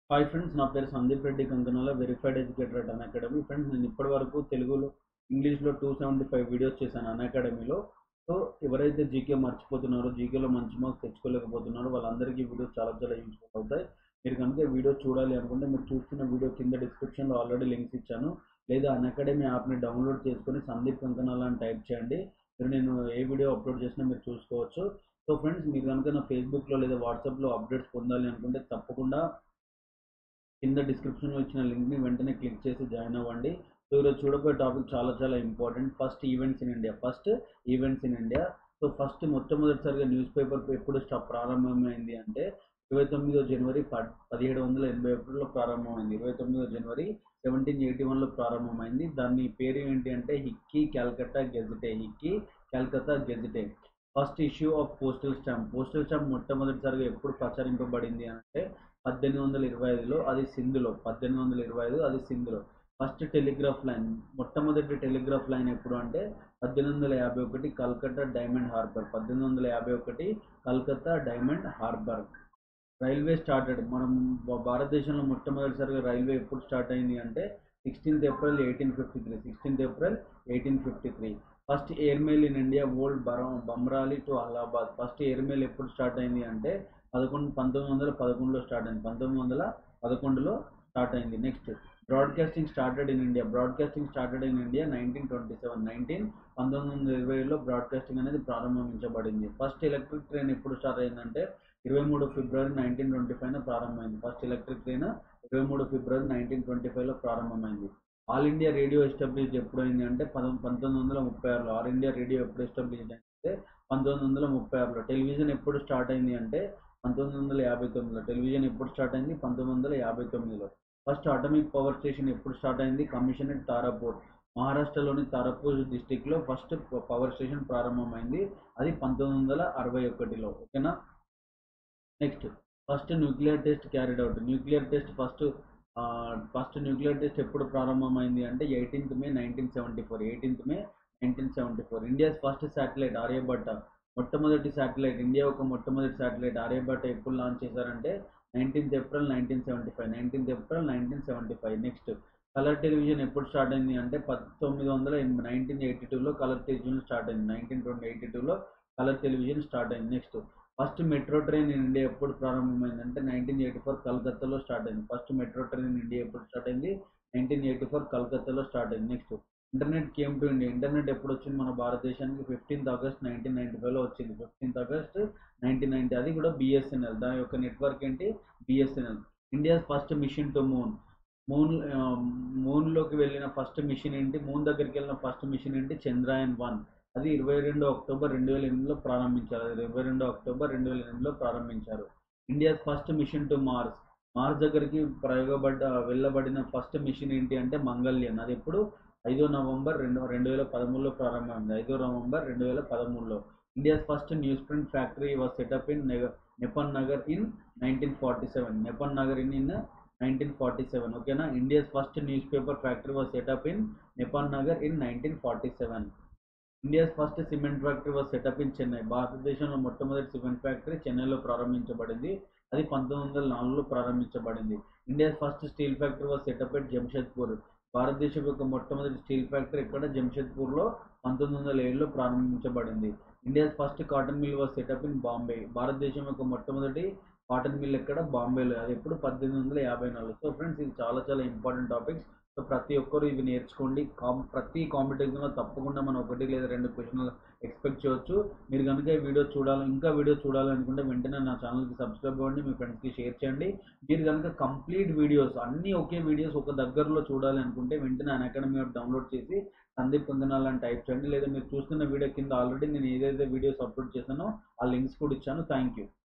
hi friends నా పేరు Sandeep Reddy Kankanala verified educator at Unacademy friends నేను ఇప్పటి వరకు తెలుగులో ఇంగ్లీష్లో టూ సెవెంటీ ఫైవ్ వీడియోస్ చేశాను అన్ అకాడమీలో సో ఎవరైతే జీకే మర్చిపోతున్నారో జీకేలో మంచి మార్క్స్ తెచ్చుకోలేకపోతున్నారో వాళ్ళందరికీ వీడియోస్ చాలా చాలా యూస్ఫుల్ అవుతాయి మీరు కనుక ఈ వీడియో చూడాలి అనుకుంటే మీరు చూస్తున్న వీడియో కింద డిస్క్రిప్షన్లో ఆల్రెడీ లింక్స్ ఇచ్చాను లేదా అన్ అకాడమీ యాప్ని డౌన్లోడ్ చేసుకొని సందీప్ కంకనాల అని టైప్ చేయండి మీరు నేను ఏ వీడియో అప్లోడ్ చేసినా మీరు చూసుకోవచ్చు సో ఫ్రెండ్స్ మీరు కనుక నా ఫేస్బుక్లో లేదా వాట్సాప్లో అప్డేట్స్ పొందాలి అనుకుంటే తప్పకుండా కింద డిస్క్రిప్షన్లో ఇచ్చిన లింక్ని వెంటనే క్లిక్ చేసి జాయిన్ అవ్వండి సో ఈరోజు చూడబోయే టాపిక్ చాలా చాలా important first events in India first events in India so first మొట్టమొదటిసారిగా న్యూస్ పేపర్ ఎప్పుడు స్టాప్ ప్రారంభమైంది అంటే ఇరవై తొమ్మిదో జనవరి ప- పదిహేడు వందల ఎనభై ఒకటిలో ప్రారంభమైంది ఇరవై తొమ్మిదో జనవరి సెవెంటీన్ ఎయిటీ వన్లో ప్రారంభమైంది దాని పేరు ఏంటి అంటే Hicky Calcutta gazette Hicky Calcutta gazette first issue of postal stamp postal stamp మొట్టమొదటిసారిగా ఎప్పుడు ప్రచురింపబడింది అంటే పద్దెనిమిది వందల ఇరవై ఐదులో అది సింధులో పద్దెనిమిది వందల ఇరవై ఐదు అది సింధులో ఫస్ట్ టెలిగ్రాఫ్ లైన్ మొట్టమొదటి టెలిగ్రాఫ్ లైన్ ఎప్పుడు అంటే పద్దెనిమిది వందల యాభై ఒకటి కల్కత్తా డైమండ్ హార్బర్ పద్దెనిమిది వందల యాభై ఒకటి కల్కత్తా డైమండ్ హార్బర్ రైల్వే స్టార్టెడ్ మనం భా- భారతదేశంలో మొట్టమొదటిసారిగా రైల్వే ఎప్పుడు స్టార్ట్ అయింది అంటే sixteenth April eighteen fifty three sixteenth April eighteen fifty three first air mail in India old బరం Bamrauli to Allahabad first air mail ఎప్పుడు స్టార్ట్ అయింది అంటే పదకొండు పంతొమ్మిది వందల పదకొండులో స్టార్ట్ అయింది పంతొమ్మిది వందల పదకొండులో స్టార్ట్ అయింది next broadcasting started in India broadcasting started in India nineteen twenty seven nineteen పంతొమ్మిది వందల ఇరవైలో బ్రాడ్కాస్టింగ్ అనేది ప్రారంభించబడింది ఫస్ట్ ఎలక్ట్రిక్ ట్రైన్ ఎప్పుడు స్టార్ట్ అయిందంటే ఇరవై మూడు ఫిబ్రవరి నైన్టీన్ ట్వంటీ ఫైవ్న ప్రారంభమైంది ఫస్ట్ ఎలక్ట్రిక్ ట్రైన్ ఇరవై మూడు ఫిబ్రవరి నైన్టీన్ ట్వంటీ ఫైవ్లో ప్రారంభమైంది ఆల్ ఇండియా రేడియో ఎస్టాబ్లిష్ ఎప్పుడు అయింది అంటే పదం పంతొమ్మిది వందల ముప్పై ఆరులో ఆల్ ఇండియా రేడియో ఎప్పుడు ఎస్టాబ్లిష్ అంటే పంతొమ్మిది వందల ముప్పై ఆరులో టెలివిజన్ ఎప్పుడు స్టార్ట్ అయింది అంటే పంతొమ్మిది వందల యాభై తొమ్మిదిలో టెలివిజన్ ఎప్పుడు స్టార్ట్ అయింది పంతొమ్మిది వందల యాభై తొమ్మిదిలో ఫస్ట్ అటమిక్ పవర్ స్టేషన్ ఎప్పుడు స్టార్ట్ అయింది కమిషన్ ఎట్ తారాపూర్ మహారాష్ట్రలోని తారాపూర్ డిస్టిక్లో ఫస్ట్ పవర్ స్టేషన్ ప్రారంభమైంది అది పంతొమ్మిది వందల అరవై ఒకటిలో ఓకేనా next first nuclear test carried out nuclear test first first nuclear test ఎప్పుడు ప్రారంభమైంది అంటే eighteenth May nineteen seventy four eighteenth May nineteen seventy four India's first satellite Aryabhata మొట్టమొదటి శాటిలైట్ ఇండియా ఒక మొట్టమొదటి శాటిలైట్ ఆర్యభట్ట ఎప్పుడు లాంచ్ చేశారంటే nineteenth April nineteen seventy five nineteenth April nineteen seventy five next colour television ఎప్పుడు start అయింది అంటే పంతొమ్మిది వందల నైన్టీన్ ఎయిటీ టూలో కలర్ టెలివిజన్ స్టార్ట్ అయింది నైన్టీన్ ట్వంటీ ఎయిటీ టూలో కలర్ టెలివిజన్ స్టార్ట్ అయింది next first metro train in India ఎప్పుడు ప్రారంభమైంది అంటే నైన్టీన్ ఎయిటీ ఫోర్ కలకత్తాలో స్టార్ట్ అయింది first metro train in India ఎప్పుడు స్టార్ట్ అయింది నైన్టీన్ ఎయిటీ ఫోర్ కలకత్తాలో స్టార్ట్ అయింది next internet came to India internet ఎప్పుడు వచ్చింది మన భారతదేశానికి ఫిఫ్టీన్త్ ఆగస్ట్ నైన్టీన్ నైన్టీ ఫైవ్లో వచ్చింది ఫిఫ్టీన్త్ ఆగస్ట్ నైన్టీన్ నైన్టీ అది కూడా బిఎస్ఎన్ఎల్ దాని యొక్క నెట్వర్క్ ఏంటి BSNL India's first mission to moon moon మూన్లోకి వెళ్ళిన ఫస్ట్ మిషన్ ఏంటి మూన్ దగ్గరికి వెళ్ళిన ఫస్ట్ మిషన్ ఏంటి చంద్రయాన్ వన్ అది ఇరవై రెండు అక్టోబర్ రెండు వేల ఎనిమిదిలో ప్రారంభించారు అది ఇరవై రెండు అక్టోబర్ రెండు వేల ఎనిమిదిలో ప్రారంభించారు India's first mission to Mars Mars దగ్గరికి ప్రయోగపడ్డ వెళ్ళబడిన ఫస్ట్ మిషన్ ఏంటి అంటే మంగళ్యన్ అది ఎప్పుడు ఐదో నవంబర్ రెండు రెండు వేల పదమూడులో ప్రారంభమైంది ఐదో నవంబర్ రెండు వేల పదమూడులో India's first news print factory was set up in Nepanagar in nineteen forty seven Nepanagar in in nineteen forty seven ఓకేనా India's first news paper factory was set up in Nepanagar in nineteen forty seven India's first cement factory was set up in Chennai భారతదేశంలో మొట్టమొదటి cement factory చెన్నైలో ప్రారంభించబడింది అది పంతొమ్మిది వందల నాలుగులో ప్రారంభించబడింది India's first steel factory was set up in Jamshedpur భారతదేశం యొక్క మొట్టమొదటి స్టీల్ ఫ్యాక్టరీ ఇక్కడ జంషెద్పూర్లో పంతొమ్మిది వందల ఏడులో ప్రారంభించబడింది India's first cotton mill was set up in Bombay భారతదేశం యొక్క మొట్టమొదటి కాటన్ మిల్ ఎక్కడ బాంబేలో అది ఎప్పుడు పద్దెనిమిది వందల యాభై నాలుగు సో ఫ్రెండ్స్ ఇది చాలా చాలా ఇంపార్టెంట్ టాపిక్స్ సో ప్రతి ఒక్కరు ఇవి నేర్చుకోండి కాం ప్రతి కాంపిటేషన్లో తప్పకుండా మనం ఒకటి లేదా రెండు క్వశ్చన్లు ఎక్స్పెక్ట్ చేయొచ్చు మీరు కనుక ఈ వీడియో చూడాలి ఇంకా వీడియో చూడాలనుకుంటే వెంటనే నా ఛానల్కి సబ్స్క్రైబ్ అవ్వండి మీ ఫ్రెండ్స్కి షేర్ చేయండి మీరు కనుక కంప్లీట్ వీడియోస్ అన్ని ఒకే వీడియోస్ ఒక దగ్గరలో చూడాలి అనుకుంటే వెంటనే అన్ అకాడమీ యాప్ డౌన్లోడ్ చేసి సందీప్ పొందనాలని అని టైప్ చేయండి లేదా మీరు చూస్తున్న వీడియో కింద ఆల్రెడీ నేను ఏదైతే వీడియోస్ అప్లోడ్ చేశానో ఆ లింక్స్ కూడా ఇచ్చాను థ్యాంక్ యూ